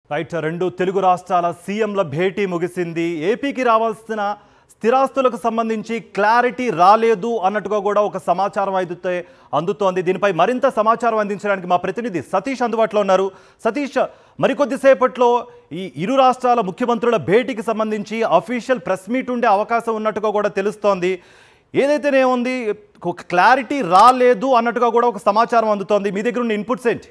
right రెండు తెలుగు రాష్ట్రాల సీఎంల భేటీ ముగిసింది ఏపీకి రావాల్సిన స్థిరాస్తులకు సంబంధించి క్లారిటీ రాలేదు అన్నట్టుగా కూడా ఒక సమాచారం అయితే అందుతోంది దీనిపై మరింత సమాచారం అందించడానికి మా ప్రతినిధి సతీష్ అందుబాటులో ఉన్నారు సతీష్ మరికొద్దిసేపట్లో ఈ ఇరు రాష్ట్రాల ముఖ్యమంత్రుల భేటీకి సంబంధించి అఫీషియల్ ప్రెస్ మీట్ ఉండే అవకాశం ఉన్నట్టుగా కూడా తెలుస్తోంది ఏదైతేనే ఉంది ఒక క్లారిటీ రాలేదు అన్నట్టుగా కూడా ఒక సమాచారం అందుతోంది మీ దగ్గర ఉన్న ఇన్పుట్స్ ఏంటి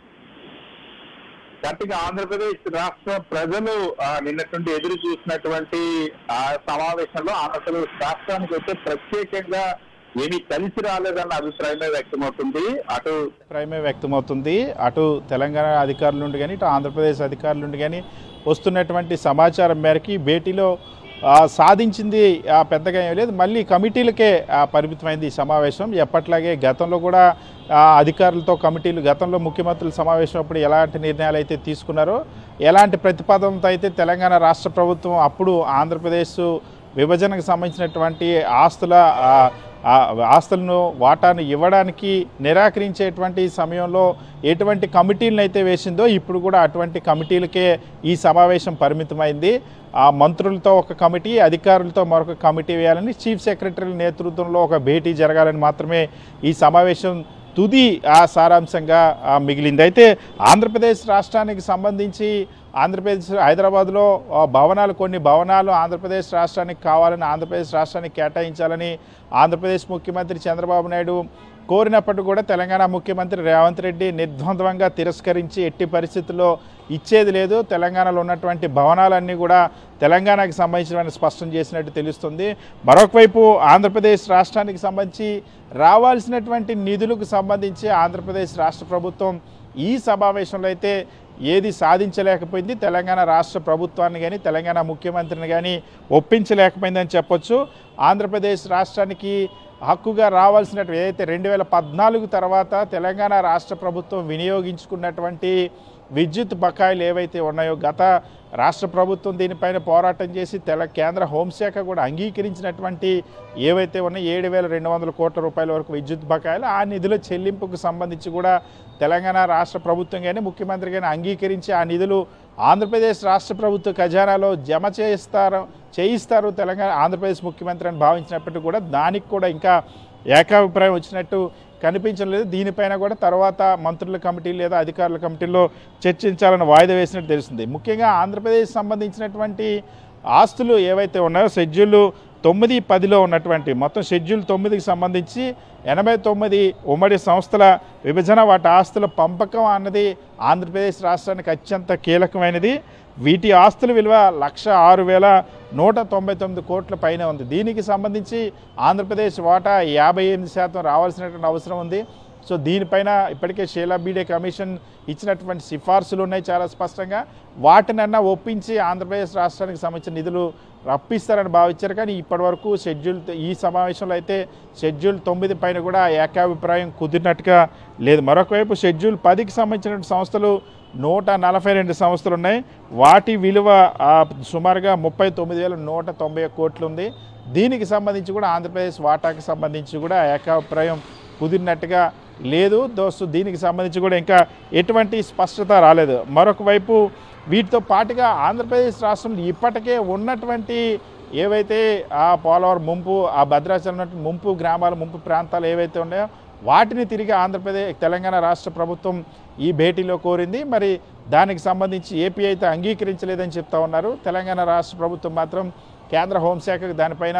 గట్టిగా ఆంధ్రప్రదేశ్ రాష్ట్ర ప్రజలు ఆ, నిన్నటి నుండి ఎదురు చూసినటువంటి ఆ సమావేశంలో ఆంధ్రప్రదేశ్ రాష్ట్రానికి అయితే ప్రత్యేకంగా ఏమీ కలిసి రాలేదన్న అభిప్రాయమే వ్యక్తమవుతుంది అటు అభిప్రాయమే వ్యక్తమవుతుంది అటు తెలంగాణ అధికారుల నుండి కానీ ఇటు ఆంధ్రప్రదేశ్ అధికారుల నుండి కానీ వస్తున్నటువంటి సమాచారం మేరకు ఈ భేటీలో ఆ, సాధించింది ఆ, పెద్దగా ఏం లేదు మళ్ళీ కమిటీలకే ఆ, పరిమితమైంది ఈ సమావేశం ఎప్పట్లాగే గతంలో కూడా ఆ, అధికారులతో కమిటీలు గతంలో ముఖ్యమంత్రుల సమావేశం అప్పుడు ఎలాంటి నిర్ణయాలు అయితే తీసుకున్నారో ఎలాంటి ప్రతిపాదనతో అయితే తెలంగాణ రాష్ట్ర ప్రభుత్వం అప్పుడు ఆంధ్రప్రదేశ్ విభజనకు సంబంధించినటువంటి ఆస్తుల ఆ, ఆ ఆస్తులను వాటాను ఇవ్వడానికి నిరాకరించేటువంటి సమయంలో ఎటువంటి కమిటీలను అయితే వేసిందో ఇప్పుడు కూడా అటువంటి కమిటీలకే ఈ సమావేశం పరిమితమైంది ఆ మంత్రులతో ఒక కమిటీ అధికారులతో మరొక కమిటీ వేయాలని చీఫ్ సెక్రటరీ నేతృత్వంలో ఒక భేటీ జరగాలని మాత్రమే ఈ సమావేశం తుది ఆ సారాంశంగా ఆ, మిగిలింది అయితే ఆంధ్రప్రదేశ్ రాష్ట్రానికి సంబంధించి ఆంధ్రప్రదేశ్ హైదరాబాద్లో ఆ, భవనాలు కొన్ని భవనాలు ఆంధ్రప్రదేశ్ రాష్ట్రానికి కావాలని ఆంధ్రప్రదేశ్ రాష్ట్రానికి కేటాయించాలని ఆంధ్రప్రదేశ్ ముఖ్యమంత్రి చంద్రబాబు నాయుడు కోరినప్పటికీ కూడా తెలంగాణ ముఖ్యమంత్రి రేవంత్ రెడ్డి నిర్ద్వంద్వంగా తిరస్కరించి ఎట్టి పరిస్థితుల్లో ఇచ్చేది లేదు తెలంగాణలో ఉన్నటువంటి భవనాలన్నీ కూడా తెలంగాణకి సంబంధించిన స్పష్టం చేసినట్టు తెలుస్తుంది మరొక వైపు ఆంధ్రప్రదేశ్ రాష్ట్రానికి సంబంధించి రావాల్సినటువంటి నిధులకు సంబంధించి ఆంధ్రప్రదేశ్ రాష్ట్ర ప్రభుత్వం ఈ సమావేశంలో అయితే ఏది సాధించలేకపోయింది తెలంగాణ రాష్ట్ర ప్రభుత్వాన్ని కానీ తెలంగాణ ముఖ్యమంత్రిని కానీ ఒప్పించలేకపోయిందని చెప్పొచ్చు ఆంధ్రప్రదేశ్ రాష్ట్రానికి హక్కుగా రావాల్సినట్టు ఏదైతే రెండు వేల పద్నాలుగు తర్వాత తెలంగాణ రాష్ట్ర ప్రభుత్వం వినియోగించుకున్నటువంటి విద్యుత్ బకాయిలు ఏవైతే ఉన్నాయో గత రాష్ట్ర ప్రభుత్వం దీనిపైన పోరాటం చేసి తెల కేంద్ర హోంశాఖ కూడా అంగీకరించినటువంటి ఏవైతే ఉన్నాయో ఏడు వేల రెండు వందల కోట్ల రూపాయల వరకు విద్యుత్ బకాయిలు ఆ నిధుల చెల్లింపుకు సంబంధించి కూడా తెలంగాణ రాష్ట్ర ప్రభుత్వం కానీ ముఖ్యమంత్రి కానీ అంగీకరించి ఆ నిధులు ఆంధ్రప్రదేశ్ రాష్ట్ర ప్రభుత్వ ఖజానాలో జమ చేస్తారు చేయిస్తారు తెలంగాణ ఆంధ్రప్రదేశ్ ముఖ్యమంత్రి అని భావించినప్పటికీ కూడా దానికి కూడా ఇంకా ఏకాభిప్రాయం వచ్చినట్టు కనిపించలేదు దీనిపైన కూడా తర్వాత మంత్రుల కమిటీ లేదా అధికారుల కమిటీలో చర్చించాలని వాయిదా వేసినట్టు తెలుస్తుంది ముఖ్యంగా ఆంధ్రప్రదేశ్ సంబంధించినటువంటి ఆస్తులు ఏవైతే ఉన్నాయో షెడ్యూల్ తొమ్మిది పదిలో ఉన్నటువంటి మొత్తం షెడ్యూల్ తొమ్మిదికి సంబంధించి ఎనభై తొమ్మిది ఉమ్మడి సంస్థల విభజన వాటి ఆస్తుల పంపకం అన్నది ఆంధ్రప్రదేశ్ రాష్ట్రానికి అత్యంత కీలకమైనది వీటి ఆస్తుల విలువ లక్ష ఆరు వేల నూట తొంభై తొమ్మిది కోట్ల పైన ఉంది దీనికి సంబంధించి ఆంధ్రప్రదేశ్ వాటా యాభై ఎనిమిది శాతం రావాల్సినటువంటి అవసరం ఉంది సో దీనిపైన ఇప్పటికే షీలా బీడే కమిషన్ ఇచ్చినటువంటి సిఫార్సులు ఉన్నాయి చాలా స్పష్టంగా వాటినన్నా ఒప్పించి ఆంధ్రప్రదేశ్ రాష్ట్రానికి సంబంధించిన నిధులు రప్పిస్తారని భావించారు కానీ ఇప్పటివరకు షెడ్యూల్ ఈ సమావేశంలో అయితే షెడ్యూల్ తొమ్మిది పైన కూడా ఏకాభిప్రాయం కుదిరినట్టుగా లేదు మరొక వైపు షెడ్యూల్ పదికి సంబంధించిన సంస్థలు నూట నలభై రెండు సంస్థలు ఉన్నాయి వాటి విలువ ఆ, సుమారుగా ముప్పై తొమ్మిది వేల నూట తొంభై ఒక్క కోట్లు ఉంది దీనికి సంబంధించి కూడా ఆంధ్రప్రదేశ్ వాటాకి సంబంధించి కూడా ఏకాభిప్రాయం కుదిరినట్టుగా లేదు దోస్తు దీనికి సంబంధించి కూడా ఇంకా ఎటువంటి స్పష్టత రాలేదు మరొక వైపు వీటితో పాటుగా ఆంధ్రప్రదేశ్ రాష్ట్రంలో ఇప్పటికే ఉన్నటువంటి ఏవైతే ఆ పోలవరం ముంపు ఆ భద్రాచలం ఉన్నటువంటి ముంపు గ్రామాలు ముంపు ప్రాంతాలు ఏవైతే ఉన్నాయో వాటిని తిరిగి ఆంధ్రప్రదేశ్ తెలంగాణ రాష్ట్ర ప్రభుత్వం ఈ భేటీలో కోరింది మరి దానికి సంబంధించి ఏపీ అయితే అంగీకరించలేదని చెప్తా ఉన్నారు తెలంగాణ రాష్ట్ర ప్రభుత్వం మాత్రం కేంద్ర హోంశాఖకు దానిపైన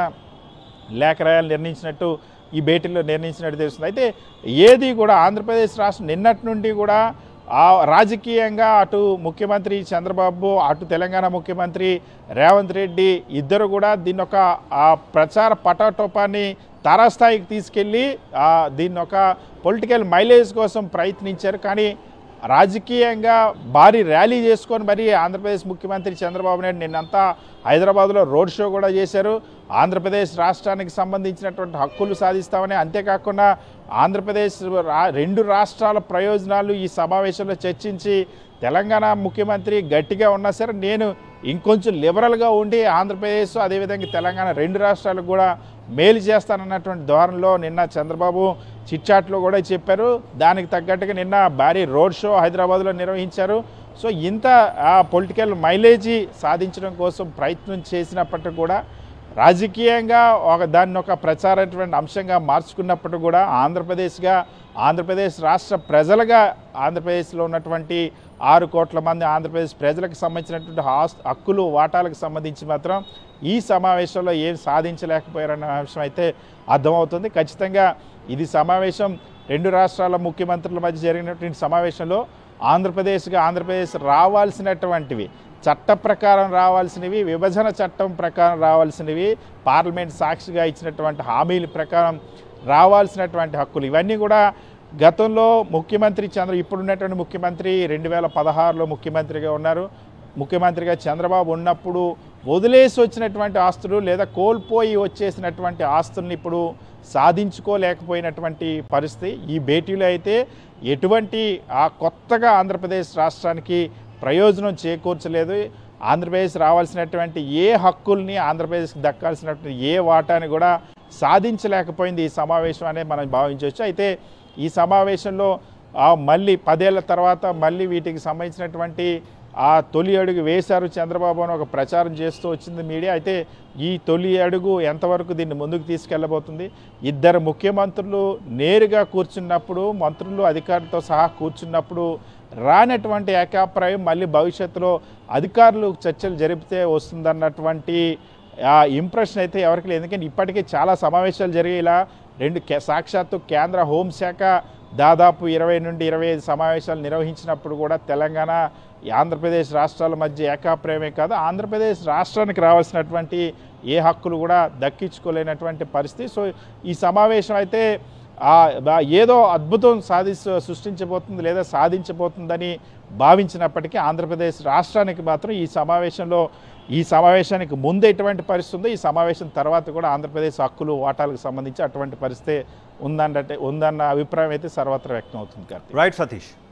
లేఖ రాయాలని నిర్ణయించినట్టు ఈ భేటీలో నిర్ణయించినట్టు తెలుస్తుంది అయితే ఏది కూడా ఆంధ్రప్రదేశ్ రాష్ట్రం నిన్నటి నుండి కూడా ఆ రాజకీయంగా అటు ముఖ్యమంత్రి చంద్రబాబు అటు తెలంగాణ ముఖ్యమంత్రి రేవంత్ రెడ్డి ఇద్దరు కూడా దీన్ని ఒక ఆ ప్రచార పటాటోపాన్ని తారాస్థాయికి తీసుకెళ్ళి ఆ, దీన్ని ఒక పొలిటికల్ మైలేజ్ కోసం ప్రయత్నించారు కానీ రాజకీయంగా భారీ ర్యాలీ చేసుకొని మరి ఆంధ్రప్రదేశ్ ముఖ్యమంత్రి చంద్రబాబు నాయుడు నిన్నంతా హైదరాబాద్లో రోడ్ షో కూడా చేశారు ఆంధ్రప్రదేశ్ రాష్ట్రానికి సంబంధించినటువంటి హక్కులు సాధిస్తామని అంతేకాకుండా ఆంధ్రప్రదేశ్ రా- రెండు రాష్ట్రాల ప్రయోజనాలు ఈ సమావేశంలో చర్చించి తెలంగాణ ముఖ్యమంత్రి గట్టిగా ఉన్నా సరే నేను ఇంకొంచెం లిబరల్గా ఉండి ఆంధ్రప్రదేశ్ అదేవిధంగా తెలంగాణ రెండు రాష్ట్రాలకు కూడా మేలు చేస్తానన్నటువంటి ధోరణిలో నిన్న చంద్రబాబు చిట్చాట్లో కూడా చెప్పారు దానికి తగ్గట్టుగా నిన్న భారీ రోడ్ షో హైదరాబాద్లో నిర్వహించారు సో ఇంత ఆ పొలిటికల్ మైలేజీ సాధించడం కోసం ప్రయత్నం చేసినప్పటికీ కూడా రాజకీయంగా ఒక దాన్ని ఒక ప్రచారటువంటి అంశంగా మార్చుకున్నప్పుడు కూడా ఆంధ్రప్రదేశ్గా ఆంధ్రప్రదేశ్ రాష్ట్ర ప్రజలుగా ఆంధ్రప్రదేశ్లో ఉన్నటువంటి ఆరు కోట్ల మంది ఆంధ్రప్రదేశ్ ప్రజలకు సంబంధించినటువంటి ఆస్ హక్కులు వాటాలకు సంబంధించి మాత్రం ఈ సమావేశంలో ఏం సాధించలేకపోయారన్న అంశం అయితే అర్థమవుతుంది ఖచ్చితంగా ఇది సమావేశం రెండు రాష్ట్రాల ముఖ్యమంత్రుల మధ్య జరిగినటువంటి సమావేశంలో ఆంధ్రప్రదేశ్గా ఆంధ్రప్రదేశ్ రావాల్సినటువంటివి చట్ట ప్రకారం రావాల్సినవి విభజన చట్టం ప్రకారం రావాల్సినవి పార్లమెంట్ సాక్షిగా ఇచ్చినటువంటి హామీల ప్రకారం రావాల్సినటువంటి హక్కులు ఇవన్నీ కూడా గతంలో ముఖ్యమంత్రి చంద్ర ఇప్పుడున్నటువంటి ముఖ్యమంత్రి రెండు వేల పదహారులో ముఖ్యమంత్రిగా ఉన్నారు ముఖ్యమంత్రిగా చంద్రబాబు ఉన్నప్పుడు వదిలేసి వచ్చినటువంటి ఆస్తులు లేదా కోల్పోయి వచ్చేసినటువంటి ఆస్తుల్ని ఇప్పుడు సాధించుకోలేకపోయినటువంటి పరిస్థితి ఈ భేటీలో అయితే ఎటువంటి ఆ కొత్తగా ఆంధ్రప్రదేశ్ రాష్ట్రానికి ప్రయోజనం చేకూర్చలేదు ఆంధ్రప్రదేశ్ రావాల్సినటువంటి ఏ హక్కుల్ని ఆంధ్రప్రదేశ్కి దక్కాల్సినటువంటి ఏ వాటాని కూడా సాధించలేకపోయింది ఈ సమావేశం అనేది మనం భావించవచ్చు అయితే ఈ సమావేశంలో ఆ మళ్ళీ పదేళ్ల తర్వాత మళ్ళీ వీటికి సంబంధించినటువంటి ఆ తొలి అడుగు వేశారు చంద్రబాబు అని ఒక ప్రచారం చేస్తూ వచ్చింది మీడియా అయితే ఈ తొలి అడుగు ఎంతవరకు దీన్ని ముందుకు తీసుకెళ్లబోతుంది ఇద్దరు ముఖ్యమంత్రులు నేరుగా కూర్చున్నప్పుడు మంత్రులు అధికారులతో సహా కూర్చున్నప్పుడు రానటువంటి ఏకాభిప్రాయం మళ్ళీ భవిష్యత్తులో అధికారులు చర్చలు జరిపితే వస్తుందన్నటువంటి ఆ ఇంప్రెషన్ అయితే ఎవరికి లేదు ఎందుకంటే ఇప్పటికే చాలా సమావేశాలు జరిగాయి ఇలా రెండు కే- సాక్షాత్తు కేంద్ర హోంశాఖ దాదాపు ఇరవై నుండి ఇరవై ఐదు సమావేశాలు నిర్వహించినప్పుడు కూడా తెలంగాణ ఈ ఆంధ్రప్రదేశ్ రాష్ట్రాల మధ్య ఏకాప్రయమే కాదు ఆంధ్రప్రదేశ్ రాష్ట్రానికి రావాల్సినటువంటి ఏ హక్కులు కూడా దక్కించుకోలేనటువంటి పరిస్థితి సో ఈ సమావేశం అయితే ఆ బా- ఏదో అద్భుతం సాధి సృష్టించబోతుంది లేదా సాధించబోతుందని భావించినప్పటికీ ఆంధ్రప్రదేశ్ రాష్ట్రానికి మాత్రం ఈ సమావేశంలో ఈ సమావేశానికి ముందు ఎటువంటి పరిస్థితి ఉందో ఈ సమావేశం తర్వాత కూడా ఆంధ్రప్రదేశ్ హక్కులు వాటాలకు సంబంధించి అటువంటి పరిస్థితి ఉందన్నట్టే ఉందన్న అభిప్రాయం అయితే సర్వత్రా వ్యక్తం అవుతుంది కార్తీక్ రైట్ సతీష్